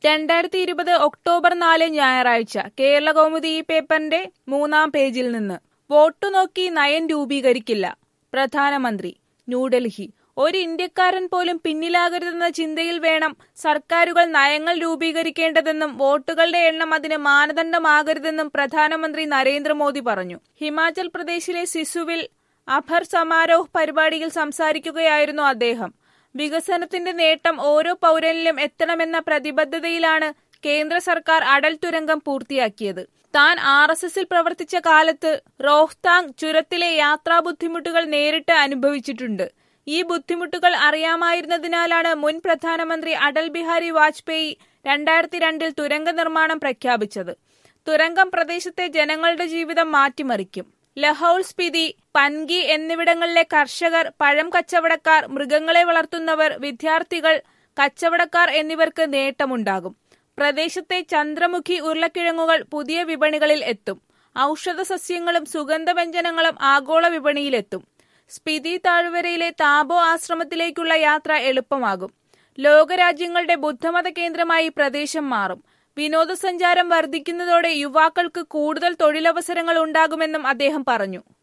രണ്ടായിരത്തി ഇരുപത് ഒക്ടോബർ നാല് ഞായറാഴ്ച കേരള കൗമുദി ഈ പേപ്പറിന്റെ മൂന്നാം പേജിൽ നിന്ന് വോട്ടു നോക്കി നയം രൂപീകരിക്കില്ല പ്രധാനമന്ത്രി ന്യൂഡൽഹി ഒരു ഇന്ത്യക്കാരൻ പോലും പിന്നിലാകരുതെന്ന ചിന്തയിൽ വേണം സർക്കാരുകൾ നയങ്ങൾ രൂപീകരിക്കേണ്ടതെന്നും വോട്ടുകളുടെ എണ്ണം അതിന് മാനദണ്ഡമാകരുതെന്നും പ്രധാനമന്ത്രി നരേന്ദ്രമോദി പറഞ്ഞു ഹിമാചൽ പ്രദേശിലെ സിസുവിൽ അഭർ സമാരോഹ് പരിപാടിയിൽ സംസാരിക്കുകയായിരുന്നു അദ്ദേഹം വികസനത്തിന്റെ നേട്ടം ഓരോ പൗരനിലും എത്തണമെന്ന പ്രതിബദ്ധതയിലാണ് കേന്ദ്ര സർക്കാർ അടൽ തുരങ്കം പൂർത്തിയാക്കിയത് താൻ ആർ എസ് എസിൽ പ്രവർത്തിച്ച കാലത്ത് റോഹ്താങ് ചുരത്തിലെ യാത്രാ ബുദ്ധിമുട്ടുകൾ നേരിട്ട് അനുഭവിച്ചിട്ടുണ്ട് ഈ ബുദ്ധിമുട്ടുകൾ അറിയാമായിരുന്നതിനാലാണ് മുൻ പ്രധാനമന്ത്രി അടൽ ബിഹാരി വാജ്പേയി രണ്ടായിരത്തി രണ്ടിൽ തുരങ്ക നിർമ്മാണം പ്രഖ്യാപിച്ചത് തുരങ്കം പ്രദേശത്തെ ജനങ്ങളുടെ ജീവിതം മാറ്റിമറിക്കും ലഹൌൾ സ്പിതി പൻഗി എന്നിവിടങ്ങളിലെ കർഷകർ പഴം കച്ചവടക്കാർ മൃഗങ്ങളെ വളർത്തുന്നവർ വിദ്യാർത്ഥികൾ കച്ചവടക്കാർ എന്നിവർക്ക് നേട്ടമുണ്ടാകും പ്രദേശത്തെ ചന്ദ്രമുഖി ഉരുളക്കിഴങ്ങുകൾ പുതിയ വിപണികളിൽ എത്തും ഔഷധ സസ്യങ്ങളും സുഗന്ധവ്യഞ്ജനങ്ങളും ആഗോള വിപണിയിലെത്തും സ്പിതി താഴ്വരയിലെ താബോ ആശ്രമത്തിലേക്കുള്ള യാത്ര എളുപ്പമാകും ലോകരാജ്യങ്ങളുടെ ബുദ്ധമത കേന്ദ്രമായി പ്രദേശം മാറും വിനോദസഞ്ചാരം വർദ്ധിക്കുന്നതോടെ യുവാക്കൾക്ക് കൂടുതൽ തൊഴിലവസരങ്ങൾ ഉണ്ടാകുമെന്നും അദ്ദേഹം പറഞ്ഞു